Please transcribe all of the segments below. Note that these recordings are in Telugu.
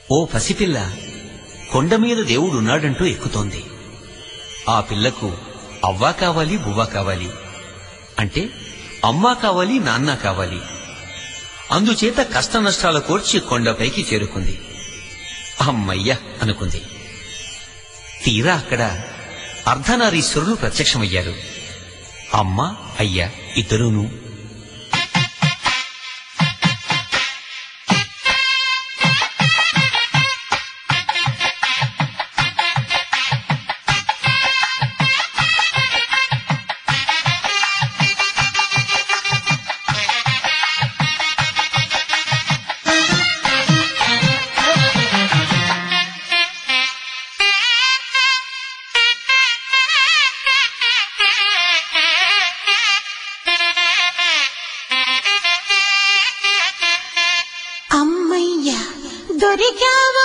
ఓ పసిపిల్ల కొండ మీద దేవుడున్నాడంటూ ఎక్కుతోంది ఆ పిల్లకు అవ్వా కావాలి బువ్వా కావాలి అంటే అమ్మా కావాలి నాన్న కావాలి అందుచేత కష్ట నష్టాల కోర్చి కొండపైకి చేరుకుంది అమ్మయ్య అనుకుంది తీరా అక్కడ అర్ధనారీశ్వరులు ప్రత్యక్షమయ్యారు అమ్మ అయ్య ఇద్దరూను అమ్మయ్య దొరికావా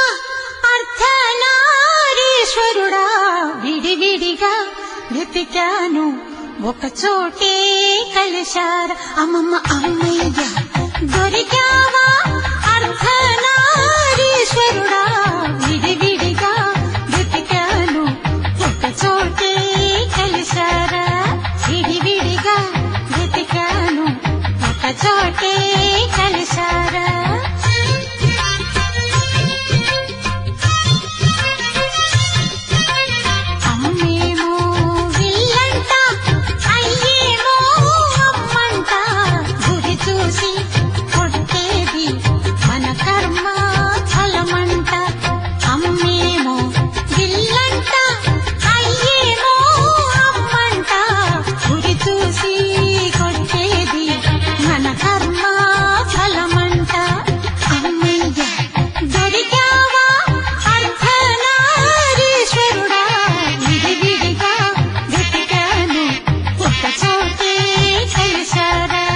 అర్ధనారీశ్వరుడా విడివిడిగా వెతికాను ఒక చోటే కలిశారా అమ్మమ్మ అమ్మయ్య దొరికావా అర్ధనారీశ్వరుడా విడివిడిగా వెతికాను ఒక చోటే కలిశారా విడివిడిగా వెతికాను ఒక చోటే కలిశారా అమ్మేమో విల్లంట అయ్యేమో అమ్మంట గురి చూసి కొట్టేది మన కర్మ ఫలమంట అమ్మేమో విల్లంట అయ్యేమో అమ్మంట గురి చూసి కొట్టేది మన కర్మ ఫలమంట అమ్మయ్య దొరికావా అర్ధనారీశ్వరుడా విడివిడిగా వెతికాను ఒక చోటే కలిశారా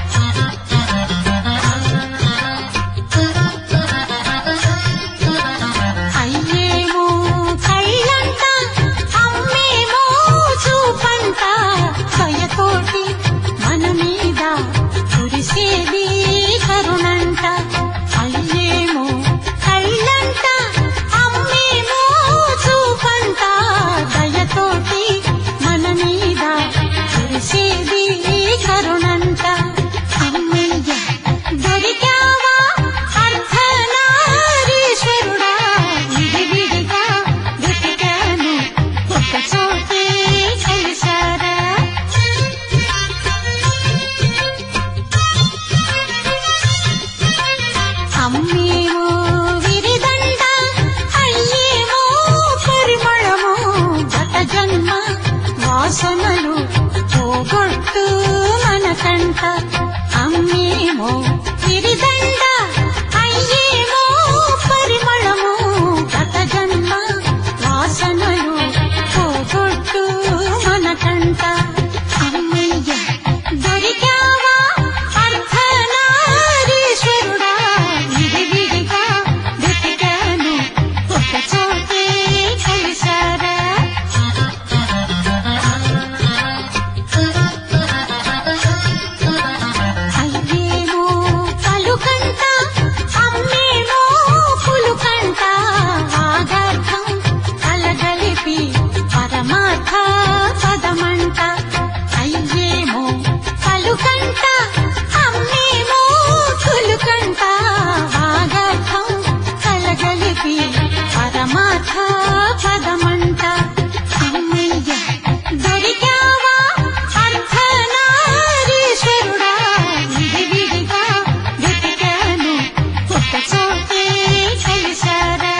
అయ్యేమో కళ్ళంట అమ్మేమో చూపంట భయతోటి మన మీద కురిసేది కరుణంట అయ్యేమో కళ్ళంట అమ్మేమో చూపంట దయతోటి మన మీద కురిసేది కరుణంట అమ్మయ్య దొరికావా అర్ధనారీశ్వరుడా విడివిడిగా వెతికాను ఒక చోటే కలిశారా అమ్మేమో విరిదండ అయ్యేమో పరిమళము గత జన్మ వాసనలు పోగొట్టు మనకంట అమ్మేమో విరిదండ అయ్యేమో పరిమళము గత జన్మ వాసనలు పోగొట్టు మనకంట అమ్మయ్య దొరికావా అర్ధనారీశ్వరుడా విడివిడిగా వెతికాను ఒక చోటే కలిశారా అయ్యేమో పలుకంట అమ్మేమో పులుకంట ఆగర్థం కలగలిపి పరమార్థ పదమంట అయ్యేమో పలుకంట అమ్మేమో పులుకంట ఆగర్థం కలగలిపి పరమార్థ పదమంట అమ్మయ్య దొరికావా అర్ధనారీశ్వరుడా విడివిడిగా వెతికాను ఒక చోటే కలిశారా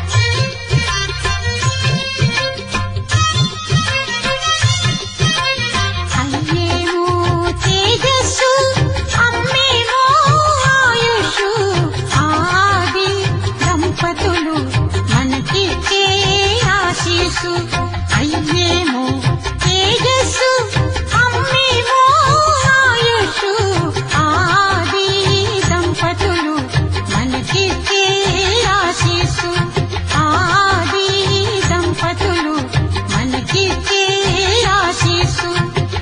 అయ్యేమో తేజస్సు అమ్మేమో ఆయుషు ఆది దంపతులు మనకిచ్చే ఆశీసు అయ్యేమో తేజస్సు అమ్మేమో ఆయుషు ఆది దంపతులు మనకిచ్చే ఆశీసు ఆది దంపతులు మనకిచ్చే ఆశీసు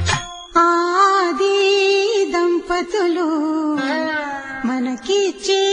ఆది దంపతులు మనకిచ్చే